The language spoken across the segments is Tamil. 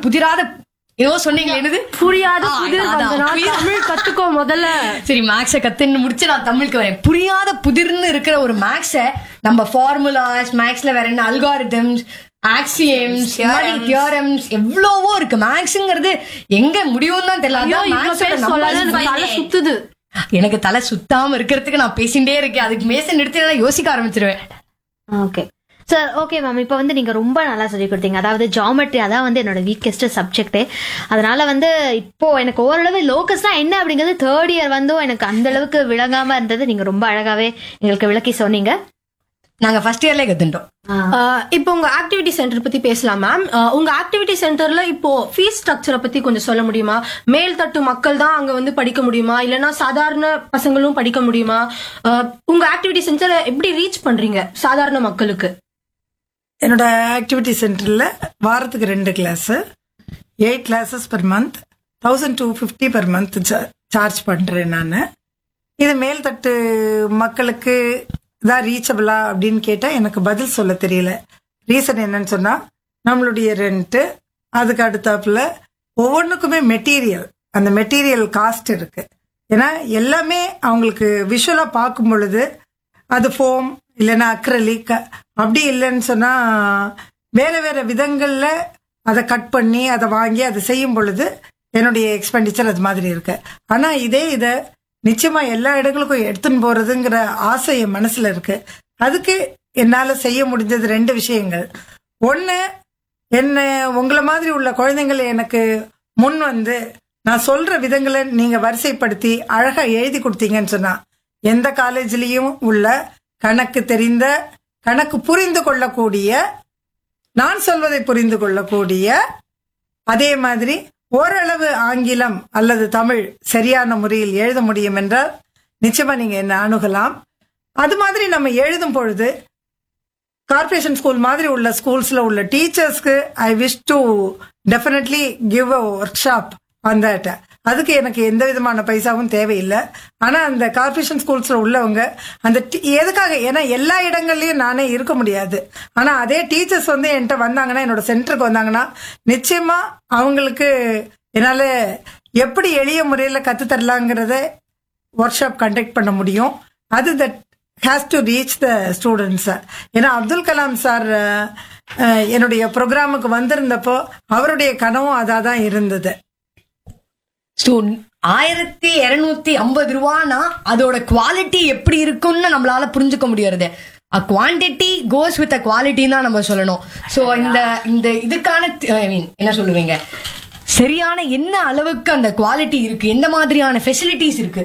புதிராத ஏதோ சொன்னீங்களே என்னது புரியாத ஆ, புதிர் அதான், வந்தனா புரியாத- தமிழ் கத்துக்கோ முதல்ல சரி மேக்ஸ கத்துன்னு முடிச்சு நான் தமிழுக்கு வரேன் புரியாத புதிர்னு இருக்கிற ஒரு மேக்ஸ நம்ம ஃபார்முலாஸ் மேக்ஸ்ல வேற என்ன அல்காரிதம்ஸ் ஆக்சியம்ஸ் தியோரம்ஸ் எவ்வளவோ இருக்கு மேக்ஸ்ங்கிறது எங்க முடியும் தான் தெரியல ஐயோ அதான் இவ்வளவு maths ஓட பேர் numbers சொல்லாத எனக்கு தலை finite. சுத்துது எனக்கு தலை சுத்தாம இருக்கிறதுக்கு நான் பேசிட்டே இருக்கேன் அதுக்கு மேச நிறுத்தி நான் யோசிக்க ஆரம்பிச்சிருவேன் ஓகே சார் ஓகே மேம் இப்போ வந்து நீங்க ரொம்ப நல்லா சொல்லி கொடுத்தீங்க அதாவது ஜாமெட்ரி அதான் வந்து என்னோட வீக்கெஸ்ட் சப்ஜெக்டே அதனால வந்து இப்போ எனக்கு ஓரளவு லோக்கஸ்னா என்ன அப்படிங்கிறது தேர்ட் இயர் வந்தும் எனக்கு அந்த அளவுக்கு விளங்காம இருந்தது நீங்க ரொம்ப அழகாவே எங்களுக்கு விளக்கி சொன்னீங்க நாங்க ஃபர்ஸ்ட் இயர்லயே கத்துட்டோம் ஆஹ் இப்போ உங்க ஆக்டிவிட்டி சென்டர் பத்தி பேசலாம் மேம் உங்க ஆக்டிவிட்டி சென்டர்ல இப்போ ஃபீஸ் ஸ்ட்ரக்சரை பத்தி கொஞ்சம் சொல்ல முடியுமா மேல் தட்டு மக்கள் தான் அங்க வந்து படிக்க முடியுமா இல்லனா சாதாரண பசங்களும் படிக்க முடியுமா ஆஹ் உங்க ஆக்டிவிட்டி சென்டரை எப்படி ரீச் பண்றீங்க சாதாரண மக்களுக்கு என்னோட ஆக்டிவிட்டி சென்டரில் வாரத்துக்கு ரெண்டு class eight classes per month thousand two fifty per month charge பண்ணுறேன் நான் இது மேல்தட்டு மக்களுக்கு தான் ரீச்சபிளா அப்படின்னு கேட்டால் எனக்கு பதில் சொல்ல தெரியல ரீசன் என்னன்னு சொன்னால் நம்மளுடைய ரெண்ட்டு அதுக்கு அடுத்தாப்புல ஒவ்வொன்றுக்குமே மெட்டீரியல் அந்த மெட்டீரியல் காஸ்ட் இருக்கு ஏன்னா எல்லாமே அவங்களுக்கு விஷுவலாக பார்க்கும் பொழுது அது ஃபோம் இல்லைன்னா அக்ரலிக் அப்படி இல்லைன்னு சொன்னா வேற வேற விதங்கள்ல அதை கட் பண்ணி அதை வாங்கி அதை செய்யும் பொழுது என்னுடைய எக்ஸ்பெண்டிச்சர் அது மாதிரி இருக்கு ஆனா இதே இதை நிச்சயமா எல்லா இடங்களுக்கும் எடுத்துன்னு போறதுங்கிற ஆசை என் மனசுல இருக்கு அதுக்கு என்னால செய்ய முடிஞ்சது ரெண்டு விஷயங்கள் ஒன்னு என்ன உங்களை மாதிரி உள்ள குழந்தைங்களை எனக்கு முன் வந்து நான் சொல்ற விதங்களை நீங்க வரிசைப்படுத்தி அழகா எழுதி கொடுத்தீங்கன்னு சொன்னா எந்த காலேஜ்லயும் உள்ள கணக்கு தெரிந்த கணக்கு புரிந்து கொள்ளக்கூடிய நான் சொல்வதை புரிந்து கொள்ளக்கூடிய அதே மாதிரி ஓரளவு ஆங்கிலம் அல்லது தமிழ் சரியான முறையில் எழுத முடியும் என்றால் நிச்சயமா நீங்க என்ன அணுகலாம் அது மாதிரி நம்ம எழுதும் பொழுது கார்ப்பரேஷன் ஸ்கூல் மாதிரி உள்ள ஸ்கூல்ஸ்ல உள்ள டீச்சர்ஸ்க்கு I wish to definitely give a workshop on that அதுக்கு எனக்கு எந்த விதமான பைசாவும் தேவையில்லை ஆனா அந்த கார்ப்பரேஷன் ஸ்கூல்ஸ்ல உள்ளவங்க அந்த டி- எதுக்காக ஏன்னா எல்லா இடங்கள்லயும் நானே இருக்க முடியாது ஆனா அதே டீச்சர்ஸ் வந்து என்கிட்ட வந்தாங்கன்னா என்னோட சென்டருக்கு வந்தாங்கன்னா நிச்சயமா அவங்களுக்கு என்னால எப்படி எளிய முறையில கத்து தரலாங்கிறத ஒர்க் ஷாப் கண்டக்ட் பண்ண முடியும் அது that has to reach the students ஏன்னா அப்துல் கலாம் சார் என்னுடைய ப்ரோக்ராமுக்கு வந்திருந்தப்போ அவருடைய கனவும் அதாக தான் இருந்தது ஸோ ஆயிரத்தி இருநூத்தி ஐம்பது ரூபானா அதோட குவாலிட்டி எப்படி இருக்கும்னு நம்மளால புரிஞ்சுக்க முடியறது a quantity goes with a quality தான் நம்ம சொல்லணும் ஸோ இந்த இந்த இதுக்கான ஐ மீன் என்ன சொல்லுவீங்க சரியான என்ன அளவுக்கு அந்த குவாலிட்டி இருக்கு எந்த மாதிரியான ஃபெசிலிட்டிஸ் இருக்கு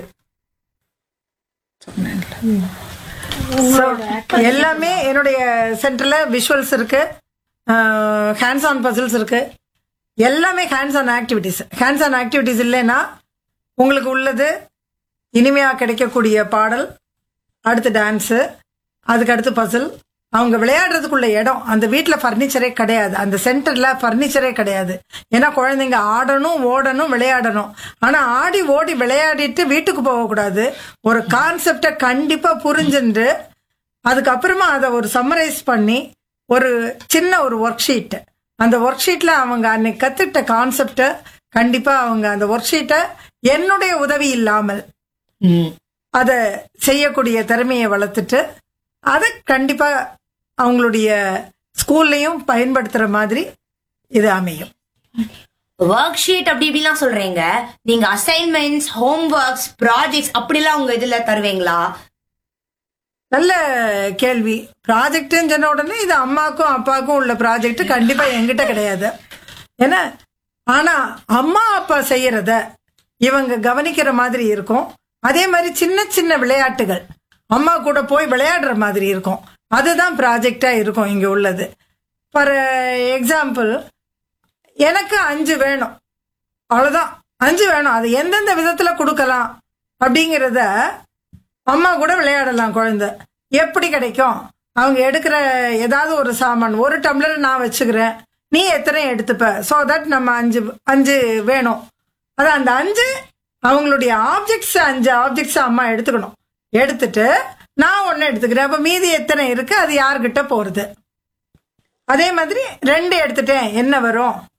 So, எல்லாமே என்னுடைய சென்டர்ல விஷுவல்ஸ் இருக்கு ஹேண்ட்ஸ் ஆன் பசில்ஸ் இருக்கு எல்லாமே hands on activities hands on activities இல்லைன்னா உங்களுக்கு உள்ளது இனிமையா கிடைக்கக்கூடிய பாடல் அடுத்து டான்ஸு அதுக்கு அடுத்து பசில் அவங்க விளையாடுறதுக்குள்ள இடம் அந்த வீட்டில் ஃபர்னிச்சரே கிடையாது அந்த சென்டர்ல ஃபர்னிச்சரே கிடையாது ஏன்னா குழந்தைங்க ஆடணும் ஓடணும் விளையாடணும் ஆனா ஆடி ஓடி விளையாடிட்டு வீட்டுக்கு போகக்கூடாது ஒரு கான்செப்டை கண்டிப்பா புரிஞ்சுண்டு அதுக்கப்புறமா அதை ஒரு சம்மரைஸ் பண்ணி ஒரு சின்ன ஒரு ஒர்க் ஷீட் அந்த ஒர்க் ஷீட்ல அவங்க அன்னைக்கு கத்துக்கிட்ட கான்செப்டை கண்டிப்பா அவங்க அந்த ஒர்க் ஷீட்டை என்னுடைய உதவி இல்லாமல் ம். அதை செய்யக்கூடிய திறமையை வளர்த்துட்டு அதை கண்டிப்பா அவங்களுடைய ஸ்கூல்லையும் பயன்படுத்துற மாதிரி இது அமையும் ஒர்க் ஷீட் அப்படி இப்படிலாம் சொல்றீங்க நீங்க அசைன்மெண்ட்ஸ் ஹோம் ஒர்க்ஸ் ப்ராஜெக்ட்ஸ் அப்படிலாம் உங்க இதுல தருவீங்களா நல்ல கேள்வி ப்ராஜெக்ட்னு சொன்ன உடனே இது அம்மாக்கும் அப்பாவுக்கும் உள்ள ப்ராஜெக்ட் கண்டிப்பா என்கிட்ட கிடையாது ஏன்னா ஆனா அம்மா அப்பா செய்யறத இவங்க கவனிக்கிற மாதிரி இருக்கும் அதே மாதிரி சின்ன சின்ன விளையாட்டுகள் அம்மா கூட போய் விளையாடுற மாதிரி இருக்கும் அதுதான் ப்ராஜெக்டா இருக்கும் இங்க உள்ளது ஃபார் எக்ஸாம்பிள் எனக்கு அஞ்சு வேணும் அவ்வளவுதான் அஞ்சு வேணும் அது எந்தெந்த விதத்துல கொடுக்கலாம் அப்படிங்கிறத அம்மா கூட விளையாடலாம் குழந்தை எப்படி கிடைக்கும் அவங்க எடுக்கிற ஏதாவது ஒரு சாமான் ஒரு டம்ளர் நான் வச்சுக்கிறேன் நீ எத்தனை எடுத்துப்ப ஸோ தட் நம்ம அஞ்சு அஞ்சு வேணும் அது அந்த அஞ்சு அவங்களுடைய ஆப்ஜெக்ட்ஸ் அஞ்சு ஆப்ஜெக்ட்ஸ் அம்மா எடுத்துக்கணும் எடுத்துட்டு நான் ஒன்று எடுத்துக்கிறேன் அப்போ மீதி எத்தனை இருக்கு அது யார்கிட்ட போறது அதே மாதிரி ரெண்டு எடுத்துட்டேன் என்ன வரும்